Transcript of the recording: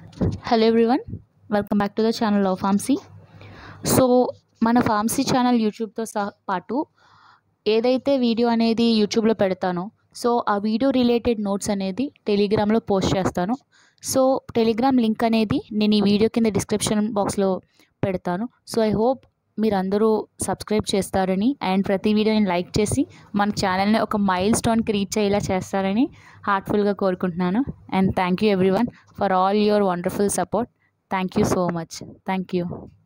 hello everyone welcome back to the channel of pharmacy so మన pharmacy channel యూట్యూబ్తో సహా పాటు ఏదైతే వీడియో అనేది యూట్యూబ్లో పెడతానో సో ఆ వీడియో రిలేటెడ్ నోట్స్ అనేది టెలిగ్రామ్లో పోస్ట్ చేస్తాను సో టెలిగ్రామ్ లింక్ అనేది నేను ఈ వీడియో కింద డిస్క్రిప్షన్ బాక్స్లో పెడతాను సో ఐ హోప్ మీరు అందరూ సబ్స్క్రైబ్ చేస్తారని అండ్ ప్రతి వీడియోని లైక్ చేసి మన ఛానల్ని ఒక మైల్ స్టోన్కి రీచ్ అయ్యేలా చేస్తారని హార్ట్ఫుల్గా కోరుకుంటున్నాను and thank you everyone for all your wonderful support thank you so much thank you